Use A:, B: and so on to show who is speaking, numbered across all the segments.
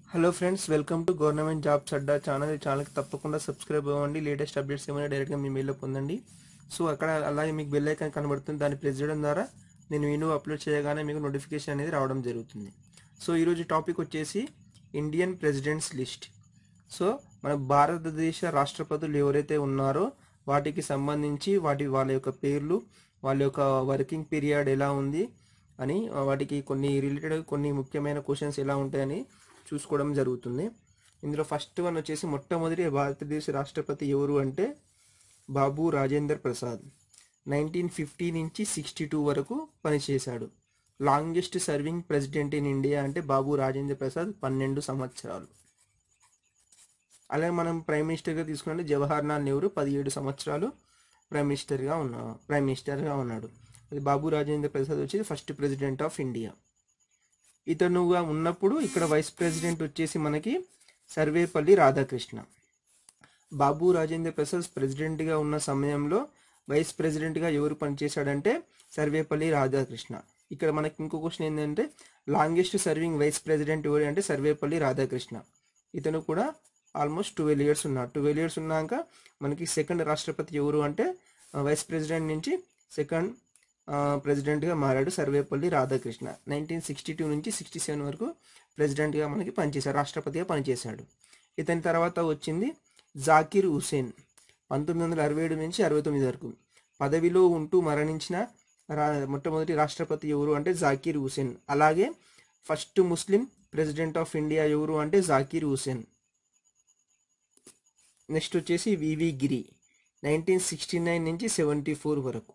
A: hello friends welcome to government jobs Adda channel ఈ ఛానల్కి తప్పకుండా సబ్స్క్రైబ్ అవ్వండి లేటెస్ట్ అప్డేట్స్ ఏమైనా డైరెక్ట్గా మీ మెయిల్లో పొందండి సో అక్కడ అలాగే మీకు బెల్ ఐకాన్ కనబడుతుంది దాన్ని ప్రెస్ చేయడం ద్వారా నేను వీడియో అప్లోడ్ చేయగానే మీకు నోటిఫికేషన్ అనేది రావడం జరుగుతుంది సో ఈరోజు టాపిక్ వచ్చేసి ఇండియన్ ప్రెసిడెంట్స్ లిస్ట్ సో మన భారతదేశ రాష్ట్రపతులు ఎవరైతే ఉన్నారో వాటికి సంబంధించి వాటి వాళ్ళ యొక్క పేర్లు వాళ్ళ యొక్క వర్కింగ్ పీరియడ్ ఎలా ఉంది అని ఆ, వాటికి కొన్ని రిలేటెడ్ కొన్ని ముఖ్యమైన క్వశ్చన్స్ ఎలా ఉంటాయని చూసుకోవడం జరుగుతుంది ఇందులో ఫస్ట్ వన్ వచ్చేసి మొట్టమొదటి భారతదేశ రాష్ట్రపతి ఎవరు అంటే బాబు రాజేందర్ ప్రసాద్ నైన్టీన్ ఫిఫ్టీ నుంచి సిక్స్టీ టూ వరకు పనిచేశాడు longest serving president in India అంటే బాబు రాజేంద్ర ప్రసాద్ పన్నెండు సంవత్సరాలు అలాగే మనం ప్రైమ్ మినిస్టర్గా తీసుకుంటే జవహర్లాల్ నెహ్రూ పదిహేడు సంవత్సరాలు ప్రైమ్ మినిస్టర్గా ఉన్నా ప్రైమ్ మినిస్టర్గా ఉన్నాడు అది బాబు రాజేంద్ర ప్రసాద్ వచ్చి ఫస్ట్ ప్రెసిడెంట్ ఆఫ్ ఇండియా ఇతనుగా ఉన్నప్పుడు ఇక్కడ వైస్ ప్రెసిడెంట్ వచ్చేసి మనకి సర్వేపల్లి రాధాకృష్ణ బాబు రాజేంద్ర ప్రసాద్ ప్రెసిడెంట్గా ఉన్న సమయంలో వైస్ ప్రెసిడెంట్గా ఎవరు పనిచేశాడంటే సర్వేపల్లి రాధాకృష్ణ ఇక్కడ మనకి ఇంకో క్వశ్చన్ ఏంటంటే లాంగెస్ట్ సర్వింగ్ వైస్ ప్రెసిడెంట్ ఎవరు అంటే సర్వేపల్లి రాధాకృష్ణ ఇతను కూడా ఆల్మోస్ట్ ట్వెల్వ్ ఇయర్స్ ఉన్నాడు ట్వెల్వ్ ఇయర్స్ ఉన్నాక మనకి సెకండ్ రాష్ట్రపతి ఎవరు అంటే వైస్ ప్రెసిడెంట్ నుంచి సెకండ్ ప్రెసిడెంట్గా మారాడు Sarvepalli Radhakrishna nineteen sixty two నుంచి సిక్స్టీ సెవెన్ వరకు ప్రెసిడెంట్గా మనకి పనిచేశాడు రాష్ట్రపతిగా పనిచేశాడు ఇతని తర్వాత వచ్చింది జాకిర్ హుసేన్ పంతొమ్మిది వందల అరవై ఏడు నుంచి అరవై తొమ్మిది వరకు పదవిలో ఉంటూ మరణించిన రా మొట్టమొదటి రాష్ట్రపతి ఎవరు అంటే జాకిర్ హుసేన్ అలాగే first Muslim president of India ఎవరు అంటే జాకిర్ హుసేన్ నెక్స్ట్ వచ్చేసి V V Giri nineteen sixty nine నుంచి సెవెంటీ ఫోర్ వరకు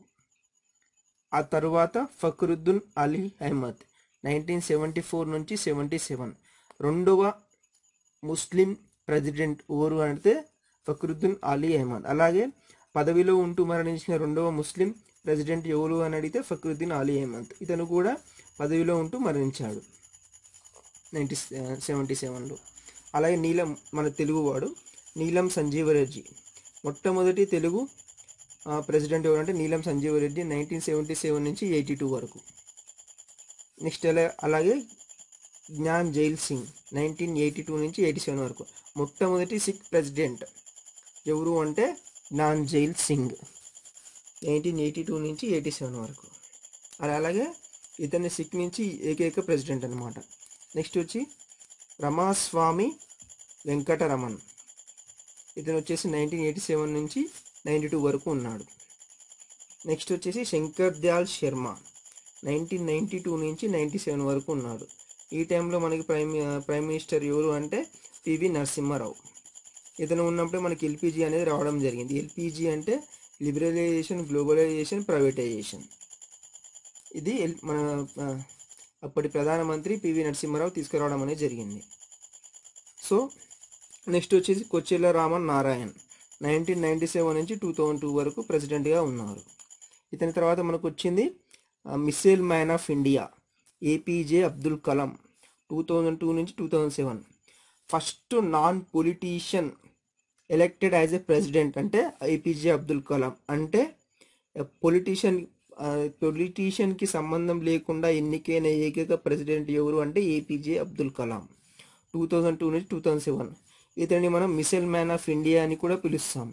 A: ఆ తరువాత Fakhruddin Ali Ahmed nineteen seventy four నుంచి సెవెంటీ సెవెన్ రెండవ ముస్లిం ప్రెసిడెంట్ ఎవరు అంటే ఫక్రుద్దీన్ అలీ అహ్మద్ అలాగే పదవిలో ఉంటూ మరణించిన రెండవ ముస్లిం ప్రెసిడెంట్ ఎవరు అని అడిగితే ఫక్రుద్దీన్ అలీ అహ్మద్ ఇతను కూడా పదవిలో ఉంటూ మరణించాడు నైన్టీ సెవెంటీ సెవెన్లో అలాగే నీలం మన తెలుగువాడు నీలం సంజీవరెడ్డి మొట్టమొదటి తెలుగు ఆ, ప్రెసిడెంట్ ఎవరంటే Neelam Sanjeeva Reddy nineteen seventy seven నుంచి ఎయిటీ టూ వరకు నెక్స్ట్ అలా అలాగే Giani Zail Singh nineteen eighty two నుంచి ఎయిటీ సెవెన్ వరకు మొట్టమొదటి సిక్ ప్రెసిడెంట్ ఎవరు అంటే Giani Zail Singh nineteen eighty two నుంచి ఎయిటీ సెవెన్ వరకు అలా అలాగే ఇతని సిక్ నుంచి ఏకైక ప్రెసిడెంట్ అనమాట నెక్స్ట్ వచ్చి రమాస్వామి వెంకటరమణ్ ఇతను వచ్చేసి నైన్టీన్ ఎయిటీ సెవెన్ నుంచి నైంటీ టూ వరకు ఉన్నాడు నెక్స్ట్ వచ్చేసి Shankar Dayal Sharma nineteen ninety two నుంచి నైంటీ సెవెన్ వరకు ఉన్నాడు ఈ టైంలో మనకి ప్రైమ్ ప్రైమ్ మినిస్టర్ ఎవరు అంటే పివి నరసింహారావు ఇతను ఉన్నప్పుడే మనకి ఎల్పిజి అనేది రావడం జరిగింది ఎల్పిజి అంటే లిబరలైజేషన్ గ్లోబలైజేషన్ ప్రైవేటైజేషన్ ఇది ఎల్- మన ఆ, అప్పటి ప్రధానమంత్రి పివి నరసింహారావు తీసుకురావడం అనేది జరిగింది సో నెక్స్ట్ వచ్చేసి Kocheril Raman Narayan nineteen ninety seven నుంచి టూ థౌజండ్ టూ వరకు ప్రెసిడెంట్గా ఉన్నారు ఇతని తర్వాత మనకు వచ్చింది missile man of India APJ Abdul Kalam two thousand two నుంచి two thousand seven first non politician elected as a president అంటే ఏపీజే అబ్దుల్ కలాం అంటే పొలిటీషియన్ పొలిటీషియన్కి సంబంధం లేకుండా ఎన్నికైన ఏకైక ప్రెసిడెంట్ ఎవరు అంటే APJ Abdul Kalam two thousand two నుంచి టూ థౌజండ్ సెవెన్ ఇతన్ని మనం మిసైల్ మ్యాన్ ఆఫ్ ఇండియా అని కూడా పిలుస్తాం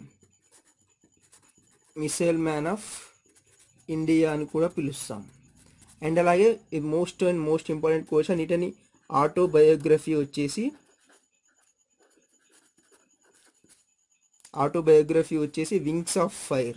A: మిసైల్ మ్యాన్ ఆఫ్ ఇండియా అని కూడా పిలుస్తాం అండ్ అలాగే most and most important question ఇతని ఆటోబయోగ్రఫీ వచ్చేసి ఆటోబయోగ్రఫీ వచ్చేసి వింగ్స్ ఆఫ్ ఫైర్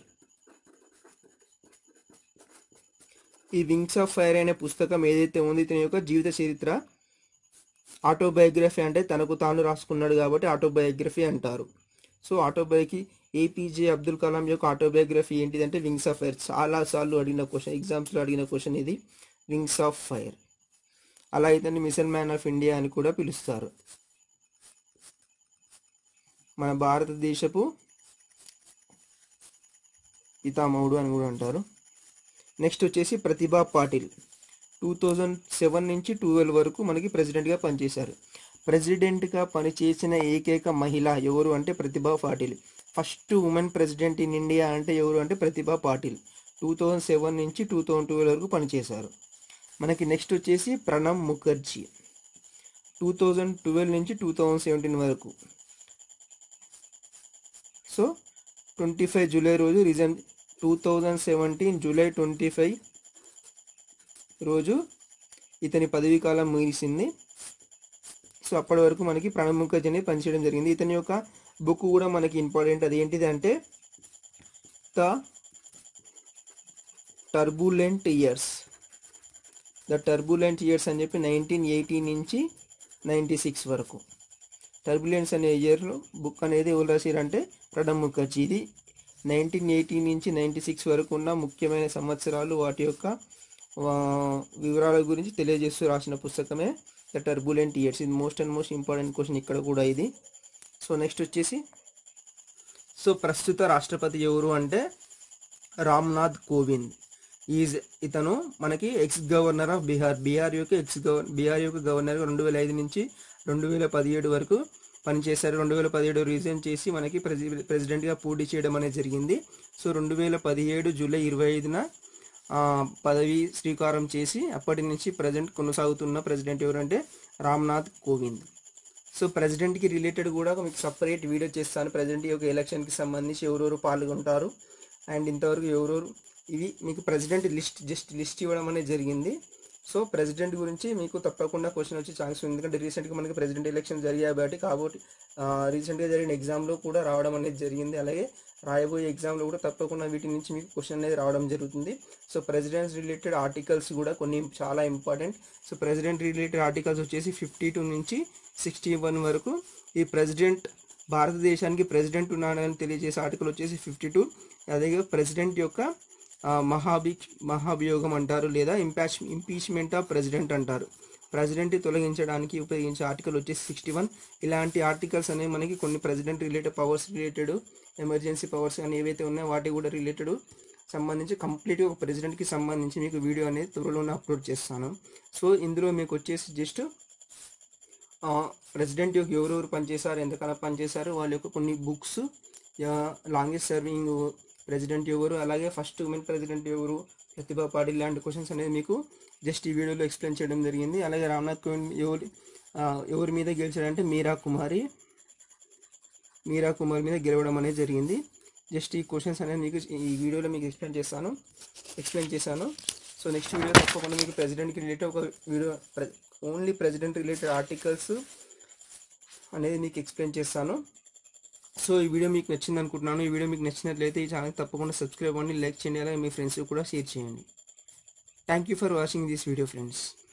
A: ఈ వింగ్స్ ఆఫ్ ఫైర్ అనే పుస్తకం ఏదైతే ఉందో ఇతని యొక్క జీవిత చరిత్ర ఆటోబయోగ్రఫీ అంటే తనకు తాను రాసుకున్నాడు కాబట్టి ఆటోబయోగ్రఫీ అంటారు సో ఆటోబయోకి ఏపీజే అబ్దుల్ కలాం యొక్క ఆటోబయోగ్రఫీ ఏంటిదంటే వింగ్స్ ఆఫ్ ఫైర్ చాలా సార్లు అడిగిన క్వశ్చన్ ఎగ్జామ్స్లో అడిగిన క్వశ్చన్ ఇది వింగ్స్ ఆఫ్ ఫైర్ అలా ఇతన్ని మిసైల్ మ్యాన్ ఆఫ్ ఇండియా అని కూడా పిలుస్తారు మన భారతదేశపు పితామహుడు అని కూడా అంటారు నెక్స్ట్ వచ్చేసి Pratibha Patil two thousand seven నుంచి ట్వెల్వ్ వరకు మనకి ప్రెసిడెంట్గా పనిచేశారు ప్రెసిడెంట్గా పనిచేసిన ఏకైక మహిళ ఎవరు అంటే Pratibha Patil first women president in India అంటే ఎవరు అంటే Pratibha Patil two thousand seven నుంచి టూ థౌజండ్ ట్వెల్వ్ వరకు పనిచేశారు మనకి నెక్స్ట్ వచ్చేసి Pranab Mukherjee two thousand twelve నుంచి టూ థౌజండ్ సెవెంటీన్ వరకు సో ట్వంటీ ఫైవ్ జూలై రోజు resign two thousand seventeen July twenty five రోజు ఇతని పదవీ కాలం ముగిసింది సో అప్పటి వరకు మనకి ప్రణబ్ ముఖర్జీ అనేది పనిచేయడం జరిగింది ఇతని యొక్క బుక్ కూడా మనకి ఇంపార్టెంట్ అది ఏంటిది అంటే the turbulent years the turbulent years అని చెప్పి నైన్టీన్ ఎయిటీ నుంచి నైంటీ సిక్స్ వరకు టర్బులెన్స్ అనే ఇయర్లో బుక్ అనేది ఎవరు రాశారంటే ప్రణబ్ ముఖర్జీ ఇది నైన్టీన్ ఎయిటీ నుంచి నైంటీ సిక్స్ వరకు ఉన్న ముఖ్యమైన సంవత్సరాలు వాటి యొక్క ఆ, వివరాల గురించి తెలియజేస్తూ రాసిన పుస్తకమే ద టర్బులెంట్ ఇయర్స్ ఇది most and most important question ఇక్కడ కూడా ఇది సో నెక్స్ట్ వచ్చేసి సో ప్రస్తుత రాష్ట్రపతి ఎవరు అంటే రామ్నాథ్ కోవింద్ ఈజ్ ఇతను మనకి ex governor of Bihar Bihar యొక్క ఎక్స్ గవర్ బీహార్ యొక్క గవర్నర్ రెండు వేల ఐదు నుంచి రెండు వేల పదిహేడు వరకు పనిచేశారు రెండు వేల పదిహేడు రీజన్ చేసి మనకి ప్రెసి ప్రెసిడెంట్గా పోటీ చేయడం అనేది జరిగింది సో రెండు వేల పదిహేడు జూలై ఇరవై ఐదున ఆ, పదవి స్వీకారం చేసి అప్పటి నుంచి ప్రజెంట్ కొనసాగుతున్న ప్రెసిడెంట్ ఎవరంటే రామ్నాథ్ కోవింద్ సో ప్రెసిడెంట్కి రిలేటెడ్ కూడా మీకు సపరేట్ వీడియో చేస్తాను ప్రెసిడెంట్ యొక్క ఎలక్షన్కి సంబంధించి ఎవరెవరు పాల్గొంటారు అండ్ ఇంతవరకు ఎవరెవరు ఇవి మీకు ప్రెసిడెంట్ లిస్ట్ జస్ట్ లిస్ట్ ఇవ్వడం అనేది జరిగింది సో ప్రెసిడెంట్ గురించి మీకు తప్పకుండా క్వశ్చన్ వచ్చే ఛాన్స్ ఉంది ఎందుకంటే రీసెంట్గా మనకి ప్రెసిడెంట్ ఎలక్షన్ జరిగాయి కాబట్టి కాబట్టి రీసెంట్గా జరిగిన ఎగ్జామ్లో కూడా రావడం అనేది జరిగింది అలాగే రాయబోయే ఎగ్జామ్లో కూడా తప్పకుండా వీటి నుంచి మీకు క్వశ్చన్ అనేది రావడం జరుగుతుంది సో ప్రెసిడెంట్స్ రిలేటెడ్ ఆర్టికల్స్ కూడా కొన్ని చాలా important so president related articles వచ్చేసి ఫిఫ్టీ టూ నుంచి సిక్స్టీ వన్ వరకు ఈ ప్రెసిడెంట్ భారతదేశానికి ప్రెసిడెంట్ ఉన్నాడని తెలియజేసే ఆర్టికల్ వచ్చేసి ఫిఫ్టీ టూ అదే ప్రెసిడెంట్ యొక్క ఆ, మహాభి మహాభియోగం అంటారు లేదా ఇంపాచ్ ఇంపీచ్మెంట్ ఆఫ్ ప్రెసిడెంట్ అంటారు ప్రెసిడెంట్ తొలగించడానికి ఉపయోగించే ఆర్టికల్ వచ్చేసి సిక్స్టీ వన్ ఇలాంటి ఆర్టికల్స్ అనేవి మనకి కొన్ని president related powers related emergency powers కానీ ఏవైతే ఉన్నాయో వాటి కూడా రిలేటెడ్ సంబంధించి కంప్లీట్గా ఒక ప్రెసిడెంట్కి సంబంధించి మీకు వీడియో అనేది త్వరలోనే అప్లోడ్ చేస్తాను సో ఇందులో మీకు వచ్చేసి జస్ట్ ప్రెసిడెంట్ యొక్క ఎవరెవరు పనిచేశారు ఎంతకాలం పనిచేశారు వాళ్ళ యొక్క కొన్ని బుక్స్ లాంగెస్ట్ సర్వింగ్ ప్రెసిడెంట్ ఎవరు అలాగే ఫస్ట్ ఉమెన్ ప్రెసిడెంట్ ఎవరు ప్రతిభా పాటిల్ లాంటి క్వశ్చన్స్ అనేది మీకు జస్ట్ ఈ వీడియోలో ఎక్స్ప్లెయిన్ చేయడం జరిగింది అలాగే రామ్నాథ్ కోవింద్ ఎవరు ఆ, ఎవరి మీద గెలిచాడంటే మీరా కుమారి మీరా కుమార్ మీద గెలవడం అనేది జరిగింది జస్ట్ ఈ క్వశ్చన్స్ అనేది మీకు ఈ వీడియోలో మీకు ఎక్స్ప్లెయిన్ చేస్తాను ఎక్స్ప్లెయిన్ చేశాను సో నెక్స్ట్ వీడియో తప్పకుండా మీకు ప్రెసిడెంట్కి రిలేటెడ్ ఒక video only president related articles అనేది మీకు ఎక్స్ప్లెయిన్ చేస్తాను సో ఈ వీడియో మీకు నచ్చింది అనుకుంటున్నాను ఈ వీడియో మీకు నచ్చినట్లయితే ఈ ఛానల్ తప్పకుండా సబ్స్క్రైబ్ అవ్వండి లైక్ చేయండి అలాగే మీ ఫ్రెండ్స్కి కూడా షేర్ చేయండి thank you for watching this video friends